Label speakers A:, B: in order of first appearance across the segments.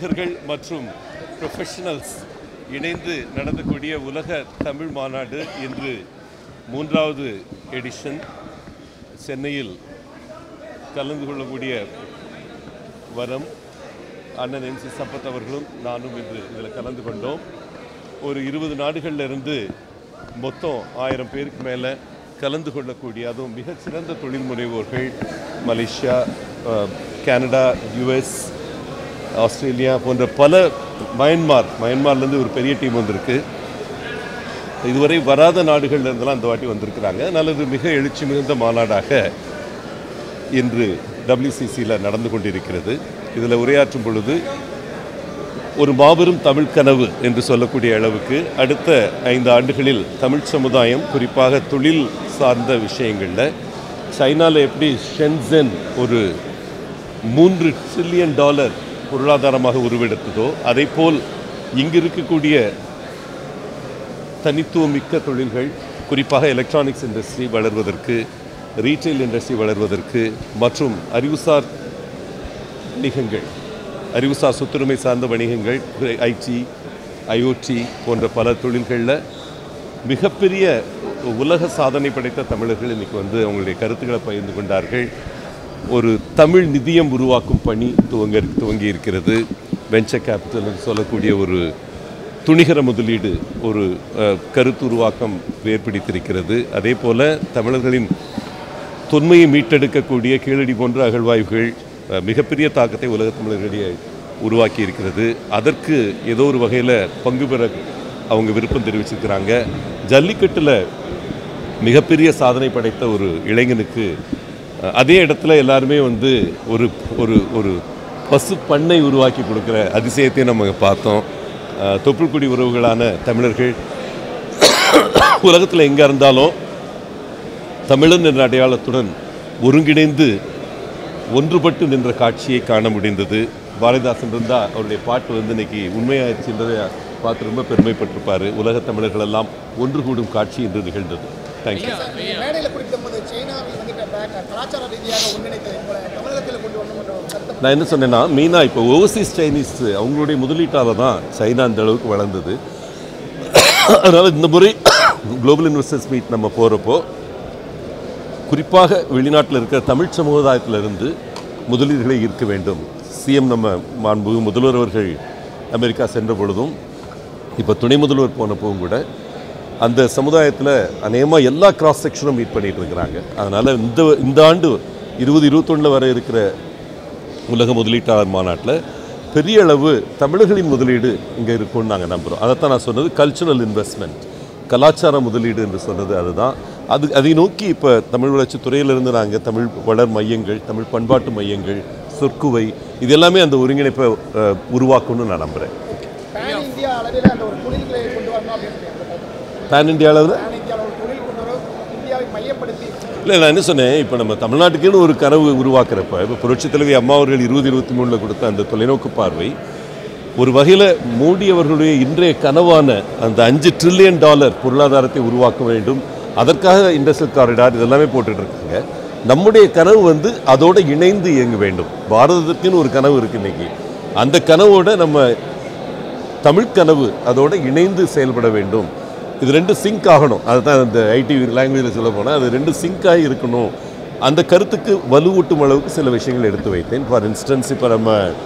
A: வணிகர்கள் மற்றும் ப்ரொஃபஷனல்ஸ் இணைந்து நடத்தக்கூடிய உலக தமிழ் மாநாடு இன்று மூன்றாவது எடிஷன் சென்னையில் கலந்து கொள்ளக்கூடிய வரம் அண்ணன் எம்சி சம்பத் அவர்களும் நானும் இன்று இதில் கலந்து கொண்டோம் ஒரு இருபது நாடுகள்ல இருந்து மொத்தம் ஆயிரம் பேருக்கு மேலே கலந்து கொள்ளக்கூடிய அதுவும் மிகச்சிறந்த தொழில் முனைவோர்கள் மலேசியா அஹ், கனடா யுஎஸ் ஆஸ்திரேலியா போன்ற பல மயன்மார் மயன்மார்லேருந்து ஒரு பெரிய டீம் வந்திருக்கு இதுவரை வராத நாடுகள்ல இருந்தெல்லாம் இந்த வாட்டி வந்திருக்கிறாங்க அதனால் இது மிக எழுச்சி மிகுந்த மாநாடாக இன்று டபிள்யூசிசியில் நடந்து கொண்டிருக்கிறது இதில் உரையாற்றும் பொழுது ஒரு மாபெரும் தமிழ் கனவு என்று சொல்லக்கூடிய அளவுக்கு அடுத்த ஐந்து ஆண்டுகளில் தமிழ் சமுதாயம் குறிப்பாக தொழில் சார்ந்த விஷயங்களில் சைனாவில் எப்படி ஷென்சென் ஒரு மூன்று ட்ரில்லியன் டாலர் பொருளாதாரமாக உருவெடுத்ததோ அதேபோல் இங்கு இருக்கக்கூடிய தனித்துவமிக்க தொழில்கள் குறிப்பாக எலக்ட்ரானிக்ஸ் இண்டஸ்ட்ரி வளர்வதற்கு ரீட்டைல் இண்டஸ்ட்ரி வளர்வதற்கு மற்றும் அறிவுசார் வணிகங்கள் அறிவுசார் சொத்துரிமை சார்ந்த வணிகங்கள் ஐடி ஐஓடி போன்ற பல தொழில்களில் மிகப்பெரிய உலக சாதனை படைத்த தமிழர்கள் இன்னைக்கு வந்து அவங்களுடைய கருத்துக்களை பகிர்ந்து கொண்டார்கள் ஒரு தமிழ் நிதியம் உருவாக்கும் பணி துவங்க துவங்கி இருக்கிறது வெஞ்சர் கேபிட்டல் என்று சொல்லக்கூடிய ஒரு துணிகர முதலீடு ஒரு அஹ், கருத்து உருவாக்கம் ஏற்படுத்தியிருக்கிறது அதே போல தமிழர்களின் தொன்மையை மீட்டெடுக்கக்கூடிய கீழடி போன்ற அகழ்வாய்வுகள் அஹ், மிகப்பெரிய தாக்கத்தை உலக தமிழர்களிடையே உருவாக்கி இருக்கிறது அதற்கு ஏதோ ஒரு வகையில் பங்கு பெற அவங்க விருப்பம் தெரிவிச்சிருக்கிறாங்க ஜல்லிக்கட்டில் மிகப்பெரிய சாதனை படைத்த ஒரு இளைஞனுக்கு அஹ், அதே இடத்துல எல்லாருமே வந்து ஒரு ஒரு ஒரு பசு பண்ணை உருவாக்கி கொடுக்குற அதிசயத்தையும் நம்ம பார்த்தோம் அஹ், தொப்புள்குடி உறவுகளான தமிழர்கள் உலகத்தில் எங்கே இருந்தாலும் தமிழன் என்ற அடையாளத்துடன் ஒருங்கிணைந்து ஒன்றுபட்டு நின்ற காட்சியை காண முடிந்தது பாரதிதாசன் இருந்தால் அவருடைய பாட்டு வந்து இன்னைக்கு உண்மையாச்சுன்றதை பார்த்து ரொம்ப பெருமைப்பட்டிருப்பார் உலக தமிழர்கள் எல்லாம் ஒன்று கூடும் காட்சி இன்று நிகழ்ந்தது தேங்க்யூ
B: மேடையில் குறிப்பிடும்போது சைனாவில் வந்துட்டு பேக் கலாச்சார ரீதியாக ஒன்றிணைத்ததை போல தமிழகத்தில் கொண்டு வரணும் என்ற ஒரு கருத்தை
A: நான் என்ன சொன்னேன்னா மெயினாக இப்போ ஓவர்சீஸ் சைனீஸ் அவங்களுடைய முதலீட்டால் தான் சைனா இந்த அளவுக்கு வளர்ந்தது அதனால் இந்த முறை குளோபல் இன்வெஸ்டர்ஸ் மீட் நம்ம போகிறப்போ குறிப்பாக வெளிநாட்டில் இருக்கிற தமிழ் சமுதாயத்திலிருந்து முதலீடுகளை ஈர்க்க வேண்டும் சிஎம் நம்ம மாண்பு முதல்வர் அவர்கள் அமெரிக்கா சென்ற பொழுதும் இப்போ துணை முதல்வர் போனப்பவும் கூட அந்த சமுதாயத்தில் அநேகமாக எல்லா கிராஸ் செக்ஷனும் மீட் பண்ணிட்டு இருக்கிறாங்க அதனால் இந்த இந்த ஆண்டு இருபது இருபத்தொன்னில் வர இருக்கிற உலக முதலீட்டாளர் மாநாட்டில் பெரிய அளவு தமிழர்களின் முதலீடு இங்கே இருக்கும்னு நாங்கள் நம்புகிறோம் அதைத்தான் நான் சொன்னது கல்ச்சுரல் இன்வெஸ்ட்மெண்ட் கலாச்சார முதலீடு என்று சொன்னது அதுதான் அது அதை நோக்கி இப்போ தமிழ் வளர்ச்சித் துறையிலிருந்து நாங்கள் தமிழ் வளர் மையங்கள் தமிழ் பண்பாட்டு மையங்கள் சொற்குவை இது எல்லாமே அந்த ஒருங்கிணைப்பை அஹ், உருவாக்கும்னு நான் நம்புகிறேன்
B: பேன் இந்தியா அளவில் அந்த ஒரு தொழில்களை கொண்டு வரணும் அப்படின்னு
A: பேன் இந்தியா அளவில்
B: பேன் இந்தியா ஒரு தொழில் கொண்டு வர இந்தியாவை மையப்படுத்தி
A: இல்லை நான் என்ன சொன்னேன் இப்போ நம்ம தமிழ்நாட்டுக்குன்னு ஒரு கனவு உருவாக்குறப்ப இப்போ புரட்சித் தலைவி அம்மா அவர்கள் இருபது இருபத்தி மூணில் கொடுத்த அந்த தொலைநோக்கு பார்வை ஒரு வகையில் மோடி அவர்களுடைய இன்றைய கனவான அந்த அஞ்சு ட்ரில்லியன் டாலர் பொருளாதாரத்தை உருவாக்க வேண்டும் அதற்காக இண்டஸ்ட்ரியல் காரிடார் இதெல்லாமே போட்டுட்டு இருக்காங்க நம்முடைய கனவு வந்து அதோட இணைந்து இயங்க வேண்டும் பாரதத்திற்குன்னு ஒரு கனவு இருக்கு இன்னைக்கு அந்த கனவோட நம்ம தமிழ் கனவு அதோட இணைந்து செயல்பட வேண்டும் இது ரெண்டு சிங்க் ஆகணும் அதுதான் இந்த ஐடி லாங்குவேஜில் சொல்ல போனால் அது ரெண்டு சிங்க் ஆகி இருக்கணும் அந்த கருத்துக்கு வலுவூட்டும் அளவுக்கு சில விஷயங்கள் எடுத்து வைத்தேன் ஃபார் இன்ஸ்டன்ஸ் இப்போ நம்ம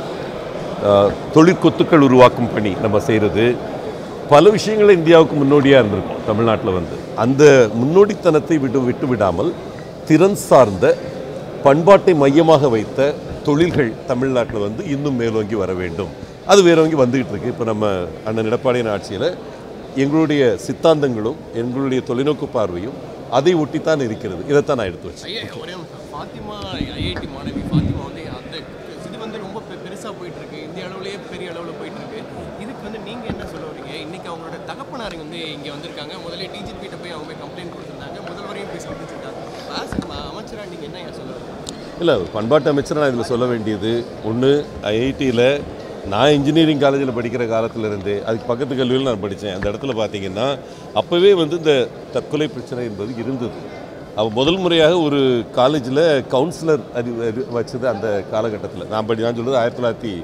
A: ஆஹ், தொழிற்கொத்துக்கள் உருவாக்கும் பணி நம்ம செய்கிறது பல விஷயங்களை இந்தியாவுக்கு முன்னோடியாக இருந்திருக்கும் தமிழ்நாட்டில் வந்து அந்த முன்னோடித்தனத்தை விட்டு விட்டு விடாமல் திறன் சார்ந்த பண்பாட்டை மையமாக வைத்த தொழில்கள் தமிழ்நாட்டில் வந்து இன்னும் மேலோங்கி வர வேண்டும் அது வேறோங்கி வந்துகிட்டு இருக்கு இப்போ நம்ம அண்ணன் எடப்பாடியின் ஆட்சியில் எங்களுடைய சித்தாந்தங்களும் எங்களுடைய தொலைநோக்கு பார்வையும் அதை ஒட்டித்தான் இருக்கிறது இதைத்தான் நான் எடுத்து வச்சேன்
C: ஐயா ஒரே நிமிஷம். ஃபாத்திமா ஐஐடி மாணவி ஃபாத்திமா வந்து அந்த இது வந்து ரொம்ப பெ- பெருசா போயிட்டு இருக்கு இந்திய அளவுலயே பெரிய அளவுல போயிட்டு இருக்கு இதுக்கு வந்து நீங்க என்ன சொல்ல வரீங்க இன்னைக்கு அவங்களோட தகப்பனார் வந்து இங்க வந்திருக்காங்க முதல்ல டிஜிபி கிட்ட போய் அவங்க போய் கம்ப்ளைண்ட் கொடுத்திருந்தாங்க முதல்வரையும் போய் சந்திச்சிருக்காங்க ஆஸ் அமைச்சரா நீங்க என்ன ஐயா சொல்ல வரீங்க
A: இல்லை பண்பாட்டு அமைச்சர் நான் இதில் சொல்ல வேண்டியது ஒன்று ஐஐடியில் நான் இன்ஜினியரிங் காலேஜில் படிக்கிற காலத்திலிருந்து அதுக்கு பக்கத்து கல்வியில் நான் படித்தேன் அந்த இடத்துல பார்த்தீங்கன்னா அப்போவே வந்து இந்த தற்கொலை பிரச்சனை என்பது இருந்தது அவ முதல் முறையாக ஒரு காலேஜில் கவுன்சிலர் அறி அறி- வச்சது அந்த காலகட்டத்தில் நான் படி நான் சொல்கிறது ஆயிரத்தி தொள்ளாயிரத்தி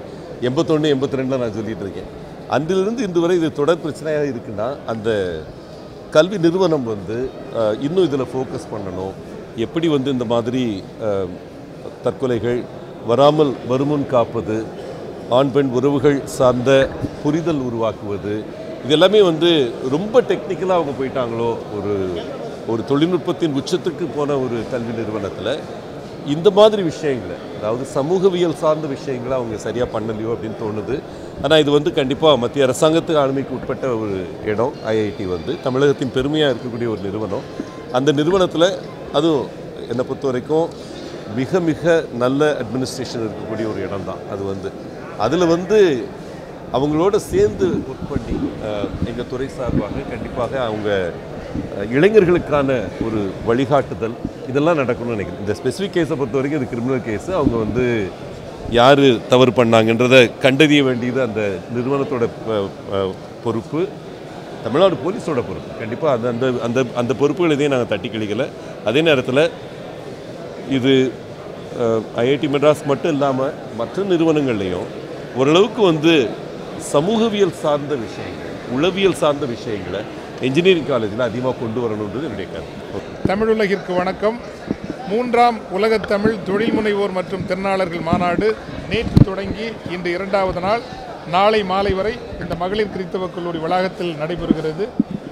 A: எண்பத்தொன்று எண்பத்தி ரெண்டில் நான் சொல்லிட்டு இருக்கேன் அன்றிலிருந்து இன்று வரை இது தொடர் பிரச்சனையாக இருக்குன்னா அந்த கல்வி நிறுவனம் வந்து அஹ், இன்னும் இதில் ஃபோக்கஸ் பண்ணணும் எப்படி வந்து இந்த மாதிரி அஹ், தற்கொலைகள் வராமல் வருமுன் காப்பது ஆண் பெண் உறவுகள் சார்ந்த புரிதல் உருவாக்குவது இது எல்லாமே வந்து ரொம்ப டெக்னிக்கலாக அவங்க போயிட்டாங்களோ ஒரு ஒரு தொழில்நுட்பத்தின் உச்சத்துக்கு போன ஒரு கல்வி நிறுவனத்தில் இந்த மாதிரி விஷயங்களை அதாவது சமூகவியல் சார்ந்த விஷயங்களை அவங்க சரியாக பண்ணலையோ அப்படின்னு தோணுது ஆனால் இது வந்து கண்டிப்பாக மத்திய அரசாங்கத்துக்கு ஆளுமைக்கு உட்பட்ட ஒரு இடம் ஐஐடி வந்து தமிழகத்தின் பெருமையாக இருக்கக்கூடிய ஒரு நிறுவனம் அந்த நிறுவனத்தில் அதுவும் என்னை பொறுத்த வரைக்கும் மிக மிக நல்ல அட்மினிஸ்ட்ரேஷன் இருக்கக்கூடிய ஒரு இடம் தான் அது வந்து அதில் வந்து அவங்களோட சேர்ந்து ஒர்க் பண்ணி எங்கள் துறை சார்பாக கண்டிப்பாக அவங்க அஹ், இளைஞர்களுக்கான ஒரு வழிகாட்டுதல் இதெல்லாம் நடக்கணும்னு நினைக்கிறேன் இந்த ஸ்பெசிஃபிக் கேஸை பொறுத்த வரைக்கும் இது கிரிமினல் கேஸு அவங்க வந்து யார் தவறு பண்ணாங்கன்றதை கண்டறிய வேண்டியது அந்த நிறுவனத்தோட அஹ், அஹ், பொறுப்பு தமிழ்நாடு போலீஸோட பொறுப்பு கண்டிப்பாக அந்த அந்த அந்த அந்த பொறுப்புகள் இதையும் நாங்கள் தட்டி கழிக்கல அதே நேரத்தில் இது ஐஐடி மெட்ராஸ் மட்டும் இல்லாமல் மற்ற நிறுவனங்கள்லையும் ஓரளவுக்கு வந்து சமூகவியல் சார்ந்த விஷயங்கள் உளவியல் சார்ந்த விஷயங்களை இன்ஜினியரிங் காலேஜில் அதிகமாக கொண்டு வரணுன்றது என்னுடைய கருத்து
D: தமிழுலகிற்கு வணக்கம் மூன்றாம் உலகத் தமிழ் தொழில் முனைவோர் மற்றும் திறனாளர்கள் மாநாடு நேற்று தொடங்கி இன்று இரண்டாவது நாள் நாளை மாலை வரை இந்த மகளிர் கிறித்தவ கல்லூரி வளாகத்தில் நடைபெறுகிறது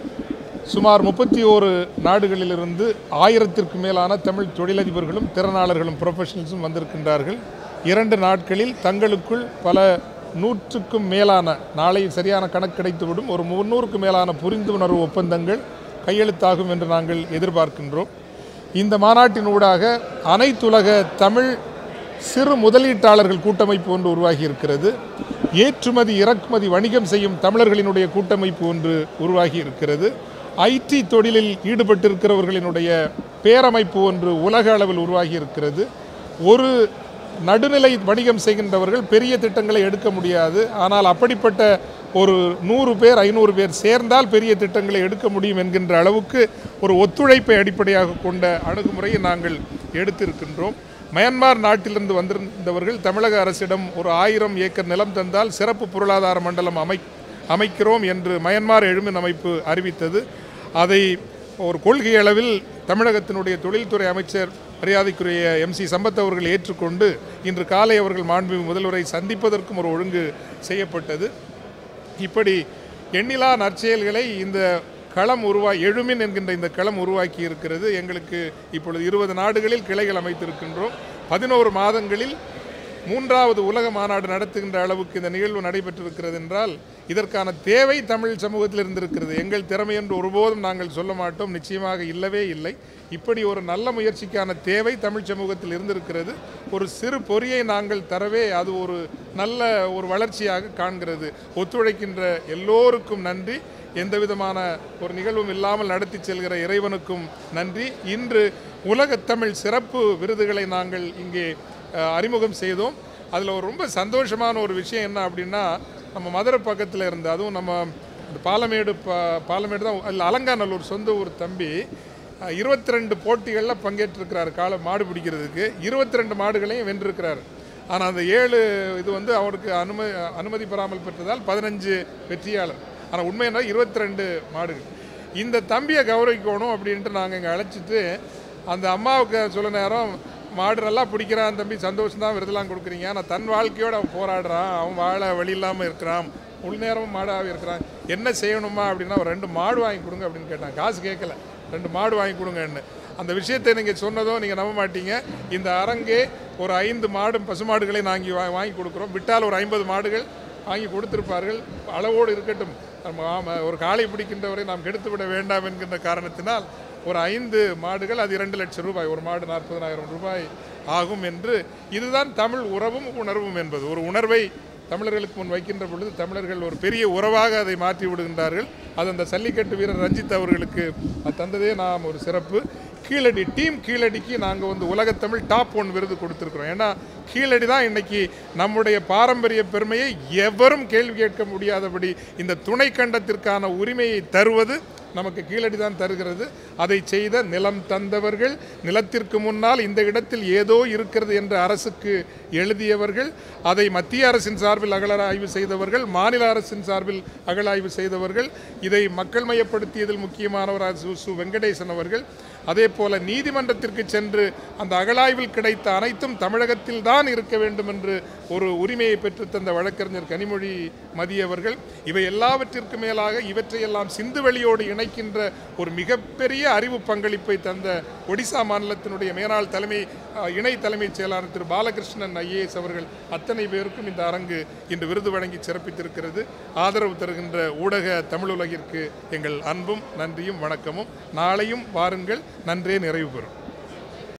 D: சுமார் முப்பத்தி ஓரு நாடுகளிலிருந்து ஆயிரத்திற்கு மேலான தமிழ் தொழிலதிபர்களும் திறனாளர்களும் ப்ரொஃபஷனல்ஸும் வந்திருக்கின்றார்கள் இரண்டு நாட்களில் தங்களுக்குள் பல நூற்றுக்கும் மேலான நாளை சரியான கணக்கு கிடைத்துவிடும் ஒரு முன்னூறுக்கும் மேலான புரிந்துணர்வு ஒப்பந்தங்கள் கையெழுத்தாகும் என்று நாங்கள் எதிர்பார்க்கின்றோம் இந்த மாநாட்டின் ஊடாக அனைத்துலக தமிழ் சிறு முதலீட்டாளர்கள் கூட்டமைப்பு ஒன்று உருவாகி இருக்கிறது ஏற்றுமதி இறக்குமதி வணிகம் செய்யும் தமிழர்களினுடைய கூட்டமைப்பு ஒன்று உருவாகி இருக்கிறது ஐடி தொழிலில் ஈடுபட்டிருக்கிறவர்களினுடைய பேரமைப்பு ஒன்று உலக அளவில் உருவாகி இருக்கிறது ஒரு நடுநிலை வணிகம் செய்கின்றவர்கள் பெரிய திட்டங்களை எடுக்க முடியாது ஆனால் அப்படிப்பட்ட ஒரு நூறு பேர் ஐநூறு பேர் சேர்ந்தால் பெரிய திட்டங்களை எடுக்க முடியும் என்கின்ற அளவுக்கு ஒரு ஒத்துழைப்பை அடிப்படையாக கொண்ட அணுகுமுறையை நாங்கள் எடுத்திருக்கின்றோம் மயன்மார் நாட்டிலிருந்து வந்திருந்தவர்கள் தமிழக அரசிடம் ஒரு ஆயிரம் ஏக்கர் நிலம் தந்தால் சிறப்பு பொருளாதார மண்டலம் அமை அமைக்கிறோம் என்று மயன்மார் எழுமின் அமைப்பு அறிவித்தது அதை ஒரு கொள்கை அளவில் தமிழகத்தினுடைய தொழில்துறை அமைச்சர் மரியாதைக்குரிய எம்சி சம்பத் அவர்கள் ஏற்றுக்கொண்டு இன்று காலை அவர்கள் மாண்புமிகு முதல்வரை சந்திப்பதற்கும் ஒரு ஒழுங்கு செய்யப்பட்டது இப்படி எண்ணிலா நற்செயல்களை இந்த களம் உருவா எழுமின் என்கின்ற இந்த களம் உருவாக்கி இருக்கிறது எங்களுக்கு இப்பொழுது இருபது நாடுகளில் கிளைகள் அமைத்திருக்கின்றோம் பதினோரு மாதங்களில் மூன்றாவது உலக மாநாடு நடத்துகின்ற அளவுக்கு இந்த நிகழ்வு நடைபெற்றிருக்கிறது என்றால் இதற்கான தேவை தமிழ் சமூகத்தில் இருந்திருக்கிறது எங்கள் திறமை என்று ஒருபோதும் நாங்கள் சொல்ல மாட்டோம் நிச்சயமாக இல்லவே இல்லை இப்படி ஒரு நல்ல முயற்சிக்கான தேவை தமிழ் சமூகத்தில் இருந்திருக்கிறது ஒரு சிறு பொறியை நாங்கள் தரவே அது ஒரு நல்ல ஒரு வளர்ச்சியாக காண்கிறது ஒத்துழைக்கின்ற எல்லோருக்கும் நன்றி எந்த விதமான ஒரு நிகழ்வும் இல்லாமல் நடத்தி செல்கிற இறைவனுக்கும் நன்றி இன்று உலகத் தமிழ் சிறப்பு விருதுகளை நாங்கள் இங்கே அஹ், அறிமுகம் செய்தோம் அதில் ஒரு ரொம்ப சந்தோஷமான ஒரு விஷயம் என்ன அப்படின்னா நம்ம மதுரை பக்கத்தில் இருந்து அதுவும் நம்ம இந்த பாலமேடு பா பாலமேடு தான் அதில் அலங்காநல்லூர் சொந்த ஊர் தம்பி இருபத்தி ரெண்டு போட்டிகளில் பங்கேற்றிருக்கிறார் காலை மாடு பிடிக்கிறதுக்கு இருபத்தி ரெண்டு மாடுகளையும் வென்றிருக்கிறார் ஆனால் அந்த ஏழு இது வந்து அவருக்கு அனுமதி அனுமதி பெறாமல் பெற்றதால் பதினஞ்சு வெற்றியாளர் ஆனால் உண்மை என்ன இருபத்தி ரெண்டு மாடுகள் இந்த தம்பியை கௌரவிக்கணும் அப்படின்ட்டு நாங்கள் இங்கே அழைச்சிட்டு அந்த அம்மாவுக்கு சொல்ல நேரம் மாடு நல்லா பிடிக்கிறான் தம்பி சந்தோஷம் தான் விருதெல்லாம் கொடுக்குறீங்க ஆனால் தன் வாழ்க்கையோடு அவன் போராடுறான் அவன் வாழ வழி இல்லாமல் இருக்கிறான் முழு நேரமும் மாடாக இருக்கிறான் என்ன செய்யணுமா அப்படின்னா ஒரு ரெண்டு மாடு வாங்கி கொடுங்க அப்படின்னு கேட்டான் காசு கேட்கல ரெண்டு மாடு வாங்கி கொடுங்கன்னு அந்த விஷயத்தை நீங்கள் சொன்னதும் நீங்கள் நம்ப மாட்டீங்க இந்த அரங்கே ஒரு ஐந்து மாடும் பசுமாடுகளை நாங்கள் வா வாங்கி கொடுக்குறோம் விட்டால் ஒரு ஐம்பது மாடுகள் வாங்கி கொடுத்திருப்பார்கள் அளவோடு இருக்கட்டும் நம்ம ஆம ஒரு காளை பிடிக்கின்றவரை நாம் கெடுத்து விட வேண்டாம் என்கின்ற காரணத்தினால் ஒரு ஐந்து மாடுகள் அது இரண்டு லட்சம் ரூபாய் ஒரு மாடு நாற்பதனாயிரம் ரூபாய் ஆகும் என்று இதுதான் தமிழ் உறவும் உணர்வும் என்பது ஒரு உணர்வை தமிழர்களுக்கு முன் வைக்கின்ற பொழுது தமிழர்கள் ஒரு பெரிய உறவாக அதை மாற்றி விடுகின்றார்கள் அது அந்த சல்லிக்கட்டு வீரர் ரஞ்சித் அவர்களுக்கு அது தந்ததே நாம் ஒரு சிறப்பு கீழடி டீம் கீழடிக்கு நாங்கள் வந்து உலகத்தமிழ் டாப் ஒன் விருது கொடுத்துருக்குறோம் ஏன்னா கீழடி தான் இன்னைக்கு நம்முடைய பாரம்பரிய பெருமையை எவரும் கேள்வி கேட்க முடியாதபடி இந்த துணை கண்டத்திற்கான உரிமையை தருவது நமக்கு கீழடி தான் தருகிறது அதை செய்த நிலம் தந்தவர்கள் நிலத்திற்கு முன்னால் இந்த இடத்தில் ஏதோ இருக்கிறது என்று அரசுக்கு எழுதியவர்கள் அதை மத்திய அரசின் சார்பில் அகழாய்வு செய்தவர்கள் மாநில அரசின் சார்பில் அகழாய்வு செய்தவர்கள் இதை மக்கள் மயப்படுத்தியதில் முக்கியமானவர் சு சு வெங்கடேசன் அவர்கள் அதே போல நீதிமன்றத்திற்கு சென்று அந்த அகழாய்வில் கிடைத்த அனைத்தும் தமிழகத்தில் தான் இருக்க வேண்டும் என்று ஒரு உரிமையை பெற்றுத்தந்த வழக்கறிஞர் கனிமொழி மதியவர்கள் இவை எல்லாவற்றிற்கு மேலாக இவற்றையெல்லாம் சிந்துவெளியோடு இணைக்கின்ற ஒரு மிகப்பெரிய அறிவு பங்களிப்பை தந்த ஒடிசா மாநிலத்தினுடைய மேலாள் தலைமை அஹ், இணை தலைமைச் செயலாளர் திரு பாலகிருஷ்ணன் ஐஏஎஸ் அவர்கள் அத்தனை பேருக்கும் இந்த அரங்கு இன்று விருது வழங்கி சிறப்பித்திருக்கிறது ஆதரவு தருகின்ற ஊடக தமிழுலகிற்கு எங்கள் அன்பும் நன்றியும் வணக்கமும் நாளையும் வாருங்கள் நன்றே நிறைவு பெறும்